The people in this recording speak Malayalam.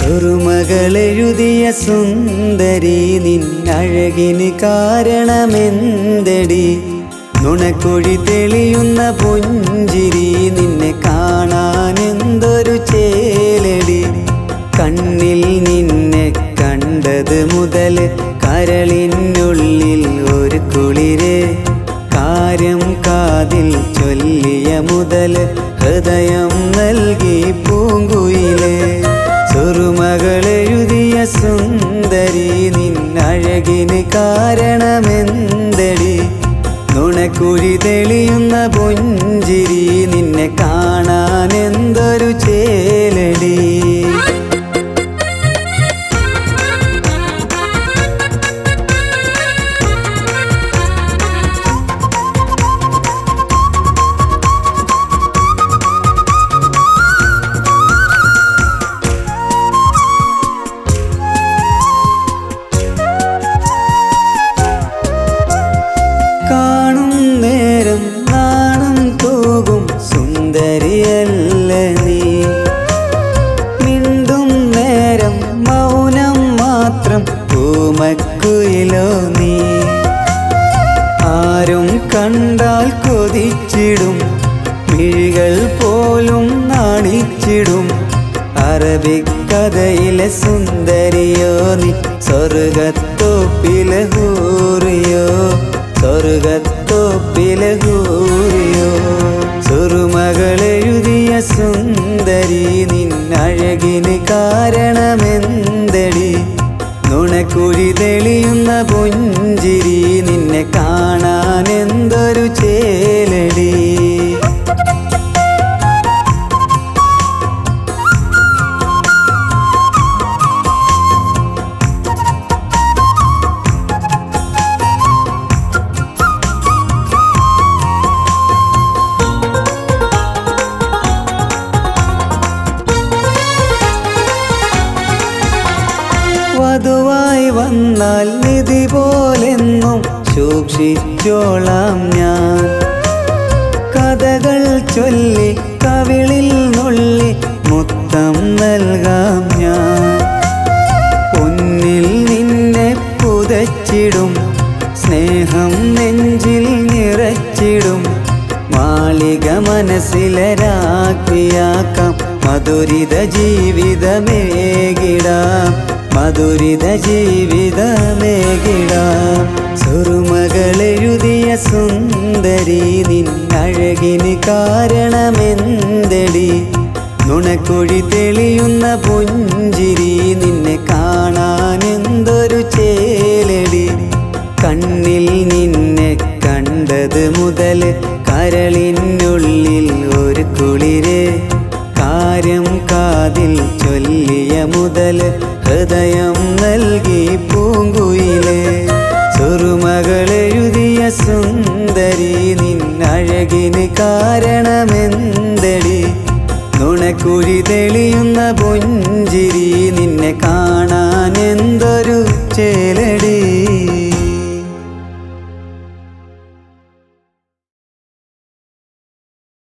ചെറുമകളെഴുതിയ സുന്ദരി നിന്നഴകിന് കാരണമെന്തടി നുണക്കുഴി തെളിയുന്ന പുഞ്ചിരി നിന്നെ കാണാൻ എന്തൊരു ചേലടി കണ്ണിൽ നിന്നെ കണ്ടത് മുതൽ കരളിനുള്ളിൽ ഒരു കുളിര് കാര്യം കാതിൽ ചൊല്ലിയ മുതൽ ഹൃദയം നൽകി പൂങ്കുയില് ചെറുമകളെഴുതിയ സുന്ദരി നിന്നഴകിന് കാരണമെന്തടി നുണക്കുഴി തെളിയുന്ന പുഞ്ചിരി നിന്നെ കാണാൻ എന്തൊരു ചേലടി കാണും നേരം നാണം തൂകും സുന്ദരിയല്ല നീ മിണ്ടും നേരം മൗനം മാത്രം പൂമക്കുയിലോ നീ ആരും കണ്ടാൽ കൊതിച്ചിടും മിഴികൾ പോലും നാണിച്ചിടും അറബിക്കഥയിലെ സുന്ദരിയോ നീ സ്വർഗത്തോപ്പിലെ ഹൂറിയോ സ്വർഗത്തോപ്പിലെ ഹൂറിയോ ചെറുമകളെഴുതിയ സുന്ദരി നിന്നഴകിന് കാരണമെന്തടി നുണക്കുഴി തെളിയുന്ന പുഞ്ചിരി നിന്നെ കാണാൻ എന്തൊരു ചേലടി വധുവായി വന്നാൽ നിധി പോലെന്നും സൂക്ഷിച്ചോളാം ഞാൻ കഥകൾ ചൊല്ലി കവിളിൽ നുള്ളി മുത്തം നൽകാം ഞാൻ പൊന്നിൽ നിന്നെ പുതച്ചിടും സ്നേഹം നെഞ്ചിൽ നിറച്ചിടും മാളിക മനസ്സിലരാക്കിയാക്കാം മധുരിത ജീവിതമേകിടാം മധുരിത ജീവിതമേകിടാം ചെറുമകളെഴുതിയ സുന്ദരി നിന്നഴകിന് കാരണമെന്തടി നുണക്കുഴി തെളിയുന്ന പുഞ്ചിരി നിന്നെ കാണാൻ എന്തൊരു ചേലടി കണ്ണിൽ നിന്നെ കണ്ടത് മുതൽ കരളിനുള്ളിൽ ഒരു കുളിര് കാര്യം കാതിൽ ചൊല്ലിയ മുതൽ ഹൃദയം നൽകി പൂങ്കുയില് ചെറുമകളെഴുതിയ സുന്ദരി നിന്നഴകിന് കാരണമെന്തടി നുണക്കുഴി തെളിയുന്ന പുഞ്ചിരി നിന്നെ കാ